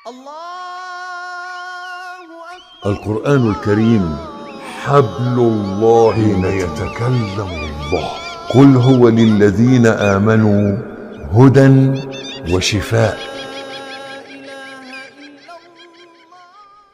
الله أكبر القرآن الكريم حبل الله حين يتكلم الله قل هو للذين آمنوا هدى وشفاء لا إله إلا الله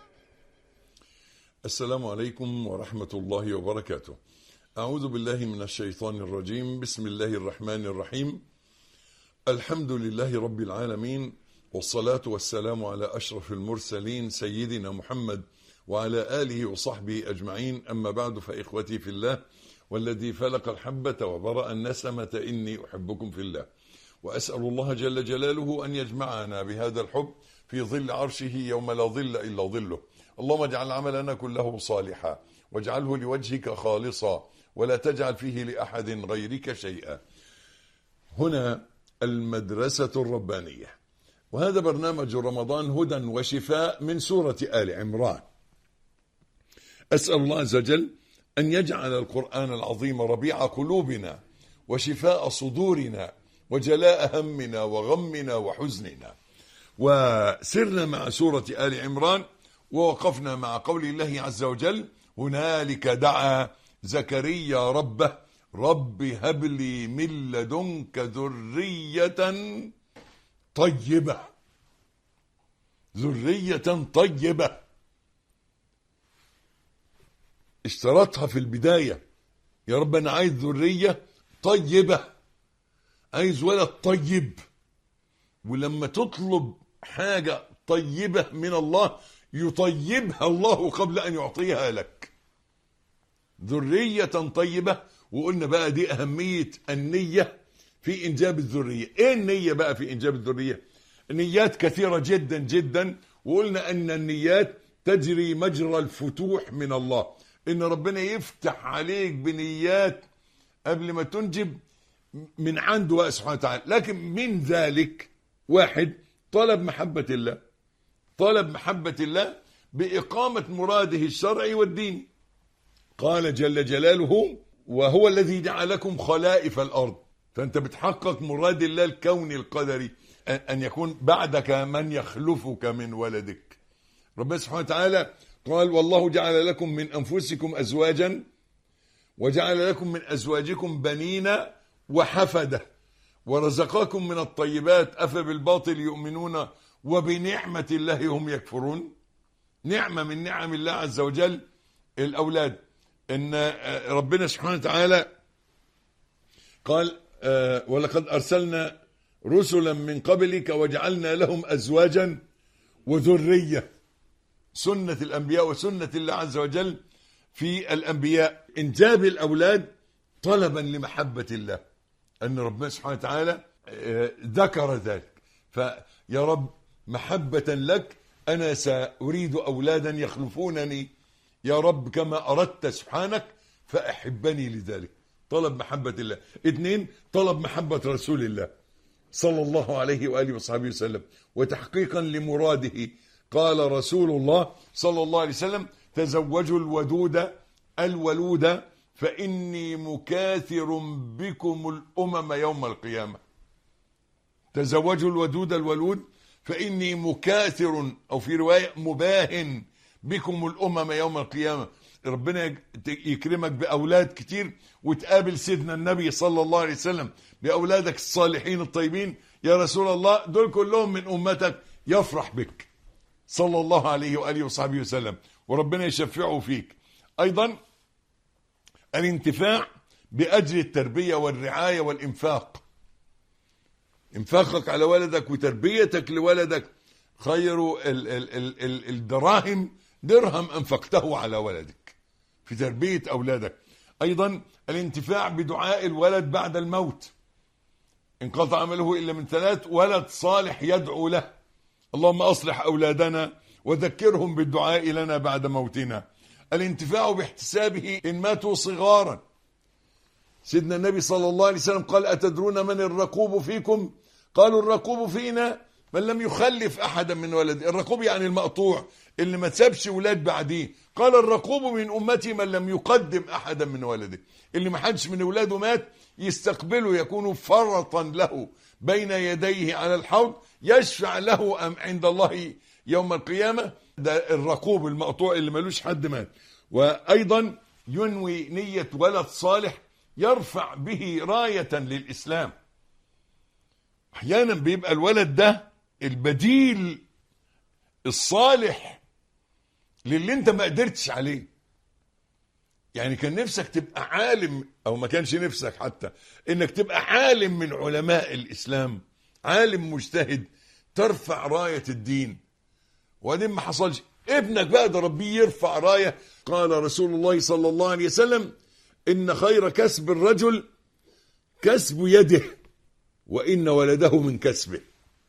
السلام عليكم ورحمة الله وبركاته. أعوذ بالله من الشيطان الرجيم، بسم الله الرحمن الرحيم. الحمد لله رب العالمين والصلاة والسلام على أشرف المرسلين سيدنا محمد وعلى آله وصحبه أجمعين أما بعد فإخوتي في الله والذي فلق الحبة وبرأ النسمة إني أحبكم في الله وأسأل الله جل جلاله أن يجمعنا بهذا الحب في ظل عرشه يوم لا ظل إلا ظله اللهم اجعل عملنا كله صالحا واجعله لوجهك خالصا ولا تجعل فيه لأحد غيرك شيئا هنا المدرسة الربانية وهذا برنامج رمضان هدى وشفاء من سورة آل عمران أسأل الله عز وجل أن يجعل القرآن العظيم ربيع قلوبنا وشفاء صدورنا وجلاء همنا وغمنا وحزننا وسرنا مع سورة آل عمران ووقفنا مع قول الله عز وجل هنالك دعا زكريا ربه رب هب لي من لدنك ذرية طيبة ذرية طيبة اشترطها في البداية يا رب أنا عايز ذرية طيبة عايز ولد طيب ولما تطلب حاجة طيبة من الله يطيبها الله قبل أن يعطيها لك ذرية طيبة وقلنا بقى دي أهمية النية في إنجاب الذرية إيه النية بقى في إنجاب الذرية نيات كثيرة جدا جدا وقلنا أن النيات تجري مجرى الفتوح من الله إن ربنا يفتح عليك بنيات قبل ما تنجب من عنده بقى سبحانه وتعالى لكن من ذلك واحد طلب محبة الله طلب محبة الله بإقامة مراده الشرعي والديني قال جل جلاله وهو الذي جعلكم خلائف الأرض فأنت بتحقق مراد الله الكوني القدري أن يكون بعدك من يخلفك من ولدك ربنا سبحانه وتعالى قال والله جعل لكم من أنفسكم أزواجا وجعل لكم من أزواجكم بنين وحفدة ورزقكم من الطيبات أفبالباطل يؤمنون وبنعمة الله هم يكفرون نعمة من نعم الله عز وجل الأولاد إن ربنا سبحانه وتعالى قال آه، ولقد أرسلنا رسلا من قبلك وجعلنا لهم أزواجا وذرية سنة الأنبياء وسنة الله عز وجل في الأنبياء إنجاب الأولاد طلبا لمحبة الله أن ربنا سبحانه وتعالى آه، ذكر ذلك فيا رب محبة لك أنا سأريد أولادا يخلفونني يا رب كما أردت سبحانك فأحبني لذلك طلب محبة الله اثنين طلب محبة رسول الله صلى الله عليه وآله وصحبه وسلم وتحقيقا لمراده قال رسول الله صلى الله عليه وسلم تزوجوا الودود الولود فإني مكاثر بكم الأمم يوم القيامة تزوجوا الودود الولود فإني مكاثر أو في رواية مباهن بكم الأمم يوم القيامة ربنا يكرمك بأولاد كتير وتقابل سيدنا النبي صلى الله عليه وسلم بأولادك الصالحين الطيبين يا رسول الله دول كلهم من أمتك يفرح بك صلى الله عليه وآله وصحبه وسلم وربنا يشفعه فيك أيضا الانتفاع بأجر التربية والرعاية والإنفاق انفاقك على ولدك وتربيتك لولدك خير ال ال ال ال الدراهم درهم أنفقته على ولدك في تربية أولادك أيضا الانتفاع بدعاء الولد بعد الموت انقطع عمله إلا من ثلاث ولد صالح يدعو له اللهم أصلح أولادنا وذكرهم بالدعاء لنا بعد موتنا الانتفاع باحتسابه إن ماتوا صغارا سيدنا النبي صلى الله عليه وسلم قال أتدرون من الرقوب فيكم قالوا الرقوب فينا من لم يخلف أحدا من ولد الرقوب يعني المقطوع اللي ما تسابش ولاد بعديه قال الرقوب من أمتي من لم يقدم أحدا من ولده اللي ما حدش من ولاده مات يستقبله يكون فرطا له بين يديه على الحوض يشفع له أم عند الله يوم القيامة ده الرقوب المقطوع اللي ملوش حد مات وأيضا ينوي نية ولد صالح يرفع به راية للإسلام أحيانا بيبقى الولد ده البديل الصالح للي انت ما قدرتش عليه يعني كان نفسك تبقى عالم او ما كانش نفسك حتى انك تبقى عالم من علماء الاسلام عالم مجتهد ترفع راية الدين وبعدين ما حصلش ابنك بقى ده ربيه يرفع راية قال رسول الله صلى الله عليه وسلم ان خير كسب الرجل كسب يده وان ولده من كسبه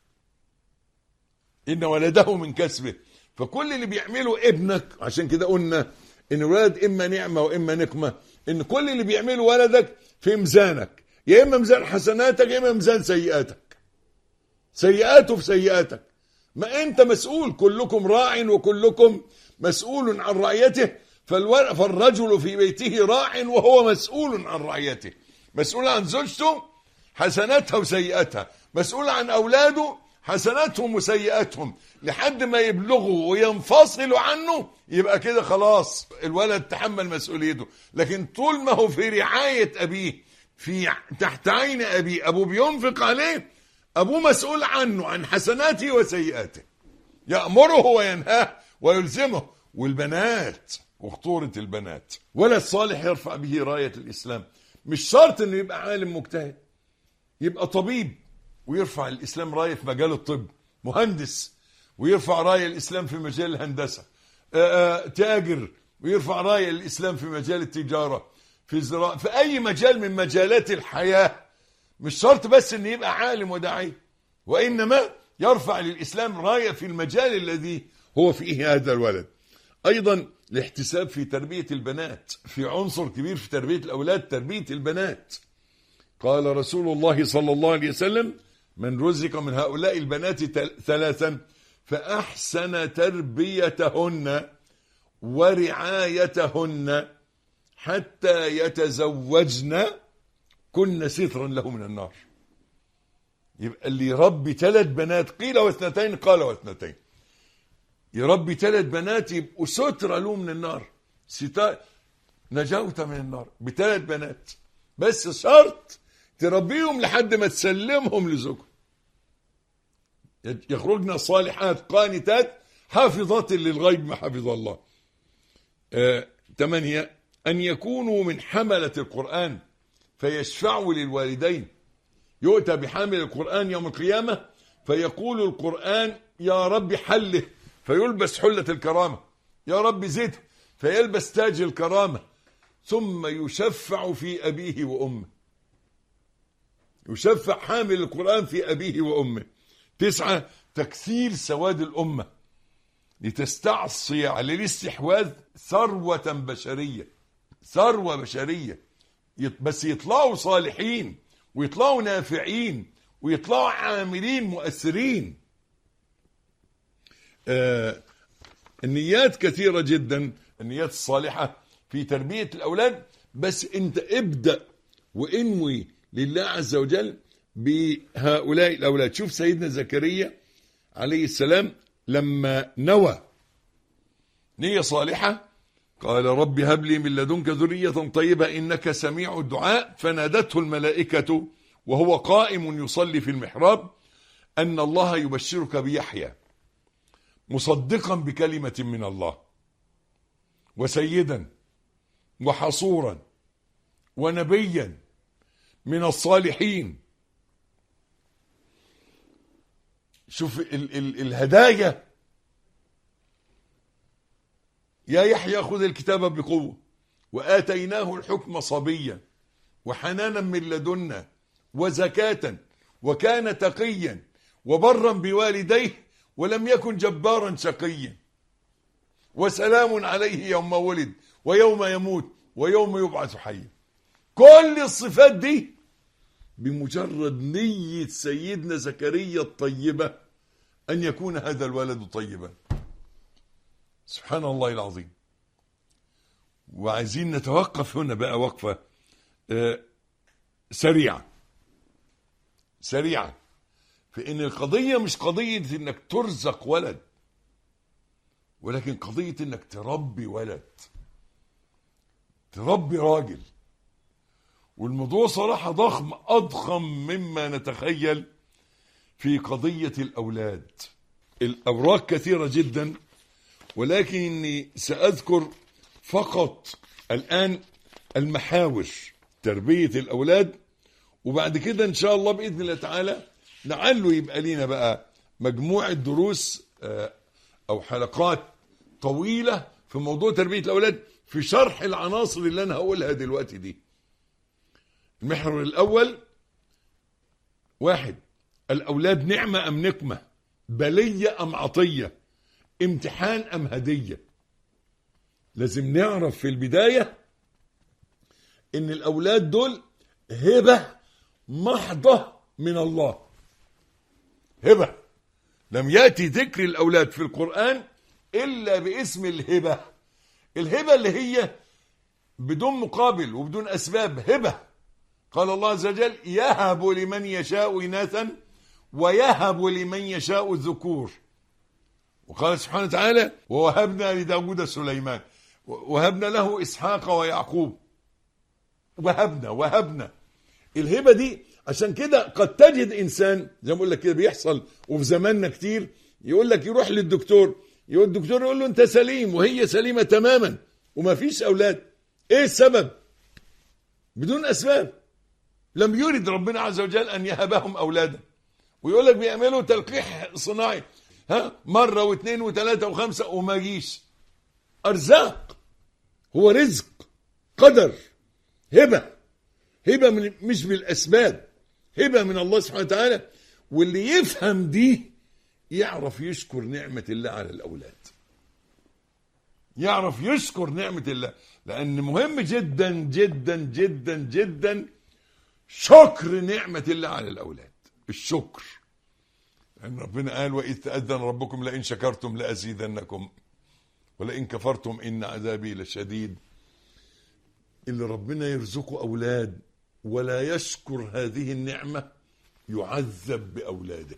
ان ولده من كسبه فكل اللي بيعمله ابنك عشان كده قلنا ان الولد اما نعمه واما نقمه ان كل اللي بيعمله ولدك في ميزانك يا اما ميزان حسناتك يا اما ميزان سيئاتك سيئاته في سيئاتك ما انت مسؤول كلكم راع وكلكم مسؤول عن رعيته فالور... فالرجل في بيته راع وهو مسؤول عن رعيته مسؤول عن زوجته حسناتها وسيئاتها مسؤول عن اولاده حسناتهم وسيئاتهم لحد ما يبلغوا وينفصلوا عنه يبقى كده خلاص الولد تحمل مسؤوليته لكن طول ما هو في رعاية أبيه في تحت عين أبيه أبوه بينفق عليه أبوه مسؤول عنه عن حسناته وسيئاته يأمره وينهاه ويلزمه والبنات وخطورة البنات ولد صالح يرفع به راية الإسلام مش شرط انه يبقى عالم مجتهد يبقى طبيب ويرفع الإسلام راية في مجال الطب مهندس ويرفع راية الإسلام في مجال الهندسة آآ آآ تاجر ويرفع راية الإسلام في مجال التجارة في الزراعة في أي مجال من مجالات الحياة مش شرط بس أن يبقى عالم وداعي وإنما يرفع للإسلام راية في المجال الذي هو فيه هذا الولد أيضا الاحتساب في تربية البنات في عنصر كبير في تربية الأولاد تربية البنات قال رسول الله صلى الله عليه وسلم من رزق من هؤلاء البنات ثلاثا فأحسن تربيتهن ورعايتهن حتى يتزوجن كن سترا له من النار يبقى اللي يربي ثلاث بنات قيل واثنتين قال واثنتين يربي ثلاث بنات يبقوا سترة له من النار ستار نجوت من النار بثلاث بنات بس شرط تربيهم لحد ما تسلمهم لزوجهم يخرجن صالحات قانتات حافظات للغيب ما حفظ الله آه، ثمانية أن يكونوا من حملة القرآن فيشفعوا للوالدين يؤتى بحامل القرآن يوم القيامة فيقول القرآن يا رب حله فيلبس حلة الكرامة يا رب زده فيلبس تاج الكرامة ثم يشفع في أبيه وأمه يشفع حامل القرآن في أبيه وأمه تسعة تكثير سواد الأمة لتستعصي على الاستحواذ ثروة بشرية ثروة بشرية يط- بس يطلعوا صالحين ويطلعوا نافعين ويطلعوا عاملين مؤثرين آه النيات كثيرة جدا النيات الصالحة في تربية الأولاد بس أنت ابدأ وانوي لله عز وجل بهؤلاء الأولاد شوف سيدنا زكريا عليه السلام لما نوى نية صالحة قال رب هب لي من لدنك ذرية طيبة إنك سميع الدعاء فنادته الملائكة وهو قائم يصلي في المحراب أن الله يبشرك بيحيى مصدقا بكلمة من الله وسيدا وحصورا ونبيا من الصالحين شوف ال ال الهدايا يا يحيى خذ الكتاب بقوة وآتيناه الحكم صبيا وحنانا من لدنا وزكاة وكان تقيا وبرا بوالديه ولم يكن جبارا شقيا وسلام عليه يوم ولد ويوم يموت ويوم يبعث حيا كل الصفات دي بمجرد نية سيدنا زكريا الطيبة أن يكون هذا الولد طيبا سبحان الله العظيم وعايزين نتوقف هنا بقى وقفة آه، سريعة سريعة فإن القضية مش قضية إنك ترزق ولد ولكن قضية إنك تربي ولد تربي راجل والموضوع صراحة ضخم أضخم مما نتخيل في قضية الأولاد الأوراق كثيرة جدا ولكني سأذكر فقط الآن المحاور تربية الأولاد وبعد كده إن شاء الله بإذن الله تعالى لعله يبقى لينا بقى مجموعة دروس آه، أو حلقات طويلة في موضوع تربية الأولاد في شرح العناصر اللي أنا هقولها دلوقتي دي المحور الأول واحد الأولاد نعمة أم نقمة بلية أم عطية امتحان أم هدية لازم نعرف في البداية إن الأولاد دول هبة محضة من الله هبة لم يأتي ذكر الأولاد في القرآن إلا باسم الهبة الهبة اللي هي بدون مقابل وبدون أسباب هبة قال الله عز وجل يهب لمن يشاء إناثا ويهب لمن يشاء الذكور وقال سبحانه وتعالى ووهبنا لداود سليمان وهبنا له إسحاق ويعقوب وهبنا وهبنا الهبة دي عشان كده قد تجد إنسان زي ما بقول لك كده بيحصل وفي زماننا كتير يقول لك يروح للدكتور يقول الدكتور يقول له أنت سليم وهي سليمة تماما وما فيش أولاد إيه السبب بدون أسباب لم يرد ربنا عز وجل أن يهبهم أولادا ويقول لك بيعملوا تلقيح صناعي ها مرة واثنين وثلاثة وخمسة وما جيش أرزاق هو رزق قدر هبة هبة من مش بالأسباب هبة من الله سبحانه وتعالى واللي يفهم دي يعرف يشكر نعمة الله على الأولاد يعرف يشكر نعمة الله لأن مهم جدا جدا جدا جدا شكر نعمة الله على الأولاد الشكر لأن ربنا قال وإذ تأذن ربكم لئن شكرتم لأزيدنكم ولئن كفرتم إن عذابي لشديد اللي ربنا يرزقه أولاد ولا يشكر هذه النعمة يعذب بأولاده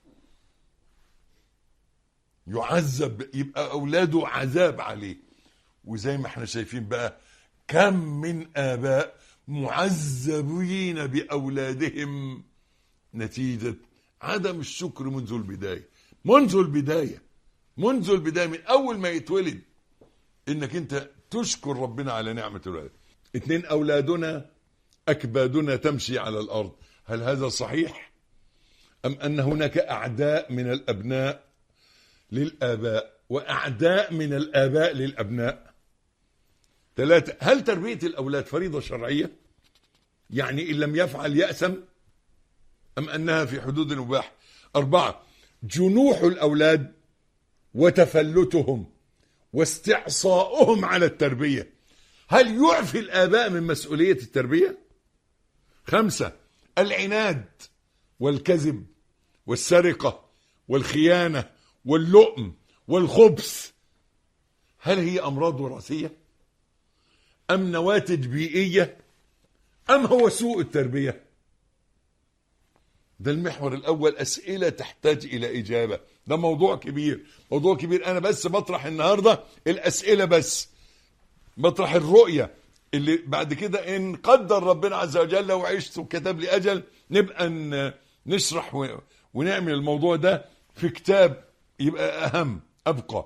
يعذب يبقى أولاده عذاب عليه وزي ما احنا شايفين بقى كم من آباء معذبين بأولادهم نتيجة عدم الشكر منذ البداية منذ البداية منذ البداية من أول ما يتولد إنك أنت تشكر ربنا على نعمة الولد اتنين أولادنا أكبادنا تمشي على الأرض هل هذا صحيح أم أن هناك أعداء من الأبناء للآباء وأعداء من الآباء للأبناء ثلاثة هل تربية الأولاد فريضة شرعية يعني إن لم يفعل يأثم أم أنها في حدود المباح أربعة جنوح الأولاد وتفلتهم واستعصاؤهم على التربية هل يعفي الآباء من مسؤولية التربية خمسة العناد والكذب والسرقة والخيانة واللؤم والخبث هل هي أمراض وراثية أم نواتج بيئية أم هو سوء التربية ده المحور الأول أسئلة تحتاج إلى إجابة ده موضوع كبير موضوع كبير أنا بس بطرح النهاردة الأسئلة بس بطرح الرؤية اللي بعد كده إن قدر ربنا عز وجل وعشت وكتب لي أجل نبقى ن- نشرح و- ونعمل الموضوع ده في كتاب يبقى أهم أبقى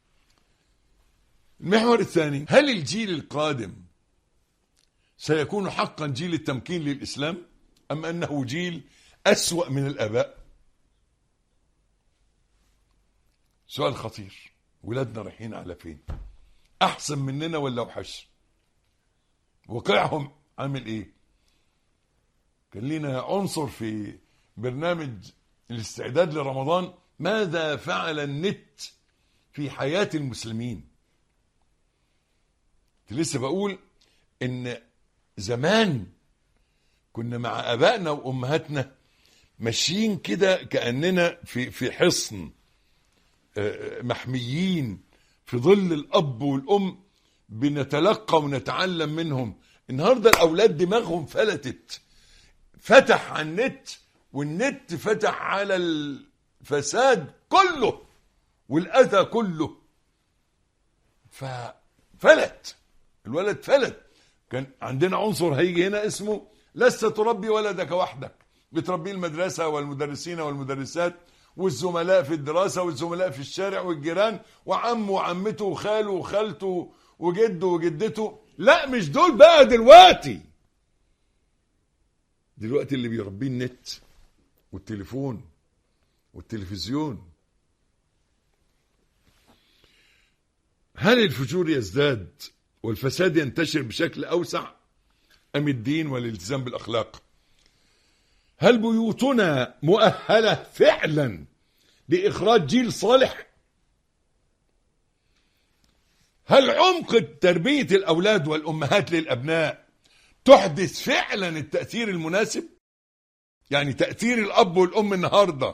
المحور الثاني هل الجيل القادم سيكون حقا جيل التمكين للإسلام أم أنه جيل أسوأ من الآباء سؤال خطير ولادنا رايحين على فين أحسن مننا ولا وحش واقعهم عامل إيه كان لنا عنصر في برنامج الاستعداد لرمضان ماذا فعل النت في حياة المسلمين كنت لسه بقول ان زمان كنا مع ابائنا وامهاتنا ماشيين كده كاننا في في حصن آه، محميين في ظل الاب والام بنتلقى ونتعلم منهم النهارده الاولاد دماغهم فلتت فتح على النت والنت فتح على الفساد كله والأذى كله ففلت الولد فلت كان عندنا عنصر هيجي هنا اسمه لست تربي ولدك وحدك بتربيه المدرسة والمدرسين والمدرسات والزملاء في الدراسة والزملاء في الشارع والجيران وعمه وعمته وخاله وخالته وجده وجدته لا مش دول بقى دلوقتي دلوقتي اللي بيربيه النت والتليفون والتلفزيون هل الفجور يزداد والفساد ينتشر بشكل أوسع أم الدين والالتزام بالأخلاق هل بيوتنا مؤهلة فعلا لإخراج جيل صالح هل عمق تربية الأولاد والأمهات للأبناء تحدث فعلا التأثير المناسب يعني تأثير الأب والأم النهاردة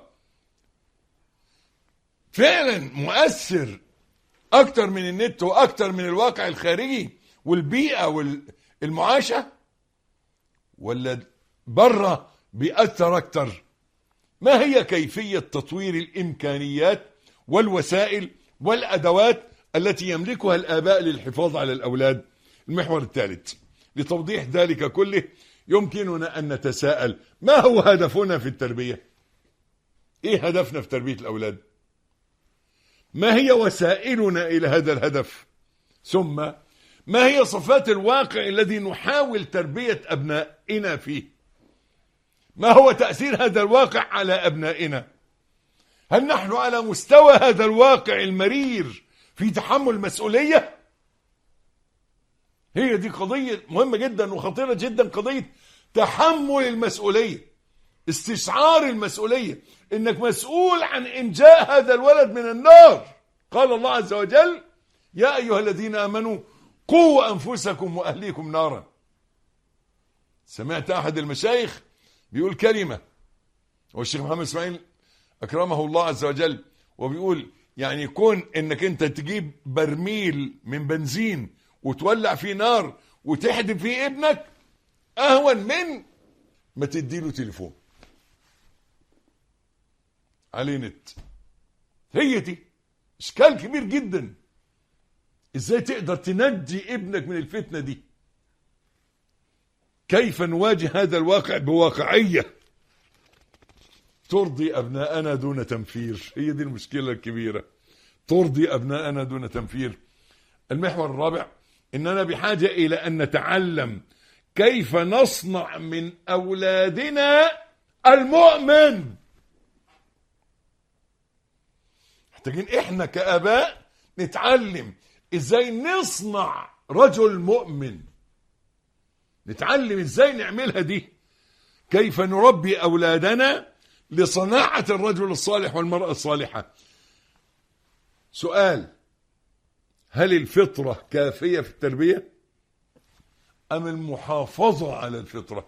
فعلا مؤثر أكتر من النت وأكتر من الواقع الخارجي والبيئة والمعاشة ولا بره بيأثر أكتر ما هي كيفية تطوير الإمكانيات والوسائل والأدوات التي يملكها الآباء للحفاظ على الأولاد المحور الثالث لتوضيح ذلك كله يمكننا أن نتساءل ما هو هدفنا في التربية إيه هدفنا في تربية الأولاد ما هي وسائلنا إلى هذا الهدف ثم ما هي صفات الواقع الذي نحاول تربية أبنائنا فيه ما هو تأثير هذا الواقع على أبنائنا هل نحن على مستوى هذا الواقع المرير في تحمل مسؤولية هي دي قضية مهمة جدا وخطيرة جدا قضية تحمل المسؤولية استشعار المسؤولية انك مسؤول عن انجاء هذا الولد من النار قال الله عز وجل يا ايها الذين امنوا قوا انفسكم واهليكم نارا سمعت احد المشايخ بيقول كلمة والشيخ محمد اسماعيل اكرمه الله عز وجل وبيقول يعني كون انك انت تجيب برميل من بنزين وتولع فيه نار وتحدم فيه ابنك اهون من ما تديله تليفون عليه نت هي دي اشكال كبير جدا ازاي تقدر تنجي ابنك من الفتنه دي كيف نواجه هذا الواقع بواقعيه ترضي ابناءنا دون تنفير هي دي المشكله الكبيره ترضي ابناءنا دون تنفير المحور الرابع اننا بحاجه الى ان نتعلم كيف نصنع من اولادنا المؤمن محتاجين احنا كاباء نتعلم ازاي نصنع رجل مؤمن نتعلم ازاي نعملها دي كيف نربي اولادنا لصناعه الرجل الصالح والمراه الصالحه سؤال هل الفطره كافيه في التربيه ام المحافظه على الفطره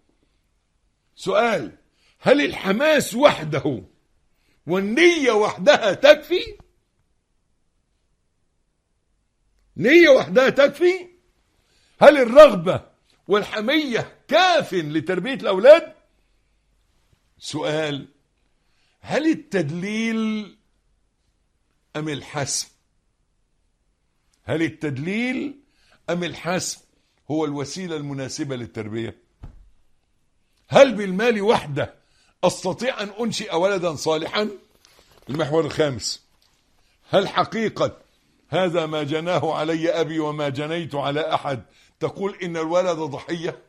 سؤال هل الحماس وحده والنيه وحدها تكفي نيه وحدها تكفي هل الرغبه والحميه كاف لتربيه الاولاد سؤال هل التدليل ام الحسم هل التدليل ام الحسم هو الوسيله المناسبه للتربيه هل بالمال وحده استطيع ان انشئ ولدا صالحا المحور الخامس هل حقيقه هذا ما جناه علي ابي وما جنيت على احد تقول ان الولد ضحيه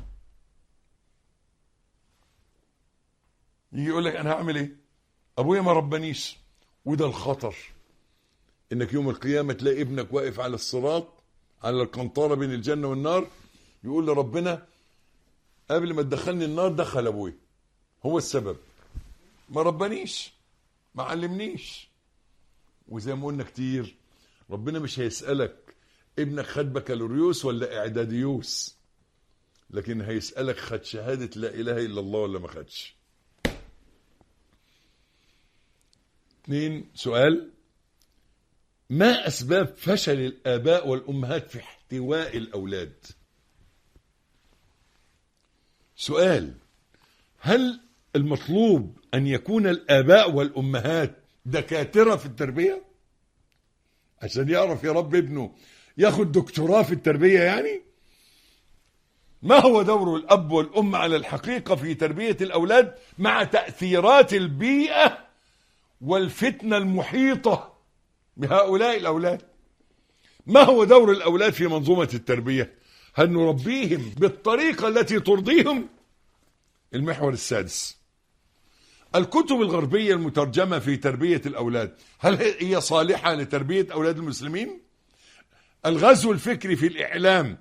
يجي يقول لك انا هعمل ايه ابويا ما ربانيش وده الخطر انك يوم القيامه تلاقي ابنك واقف على الصراط على القنطره بين الجنه والنار يقول لربنا قبل ما تدخلني النار دخل ابويا هو السبب ما ربانيش ما علمنيش وزي ما قلنا كتير ربنا مش هيسألك ابنك خد بكالوريوس ولا اعداديوس لكن هيسألك خد شهادة لا اله الا الله ولا ما خدش اثنين سؤال ما اسباب فشل الاباء والامهات في احتواء الاولاد سؤال هل المطلوب أن يكون الآباء والأمهات دكاترة في التربية عشان يعرف يربي ابنه ياخد دكتوراه في التربية يعني ما هو دور الأب والأم على الحقيقة في تربية الأولاد مع تأثيرات البيئة والفتنة المحيطة بهؤلاء الأولاد ما هو دور الأولاد في منظومة التربية هل نربيهم بالطريقة التي ترضيهم المحور السادس الكتب الغربية المترجمة في تربية الأولاد هل هي صالحة لتربية أولاد المسلمين الغزو الفكري في الإعلام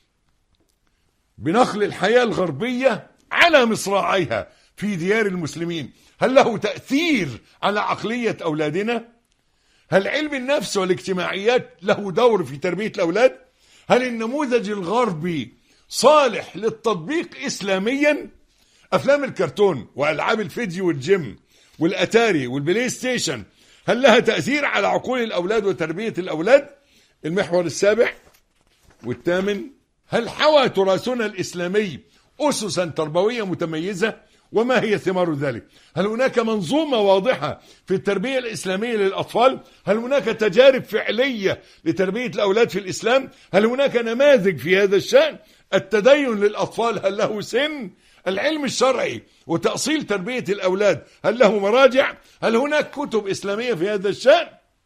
بنقل الحياة الغربية على مصراعيها في ديار المسلمين هل له تأثير على عقلية أولادنا هل علم النفس والاجتماعيات له دور في تربية الأولاد هل النموذج الغربي صالح للتطبيق إسلاميا أفلام الكرتون وألعاب الفيديو والجيم والأتاري والبلاي ستيشن هل لها تأثير على عقول الأولاد وتربية الأولاد المحور السابع والثامن هل حوى تراثنا الإسلامي أسسا تربوية متميزة وما هي ثمار ذلك هل هناك منظومة واضحة في التربية الإسلامية للأطفال هل هناك تجارب فعلية لتربية الأولاد في الإسلام هل هناك نماذج في هذا الشأن التدين للأطفال هل له سن العلم الشرعي وتأصيل تربية الأولاد هل له مراجع هل هناك كتب إسلامية في هذا الشأن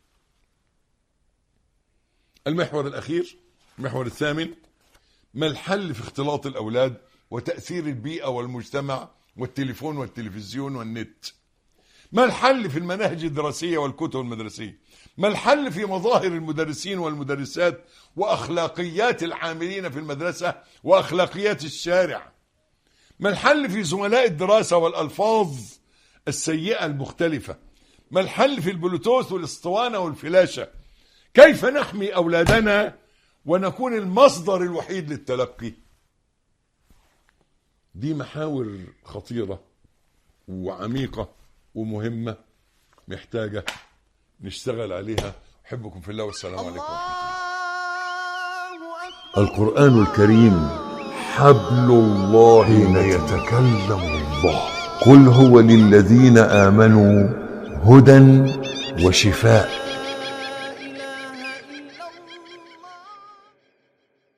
المحور الأخير المحور الثامن ما الحل في اختلاط الأولاد وتأثير البيئة والمجتمع والتليفون والتلفزيون والنت ما الحل في المناهج الدراسية والكتب المدرسية ما الحل في مظاهر المدرسين والمدرسات وأخلاقيات العاملين في المدرسة وأخلاقيات الشارع ما الحل في زملاء الدراسة والألفاظ السيئة المختلفة ما الحل في البلوتوث والاسطوانة والفلاشة كيف نحمي أولادنا ونكون المصدر الوحيد للتلقي دي محاور خطيرة وعميقة ومهمة محتاجة نشتغل عليها أحبكم في الله والسلام عليكم ورحمة الله الله أكبر القرآن الكريم حبل الله حين يتكلم الله قل هو للذين آمنوا هدى وشفاء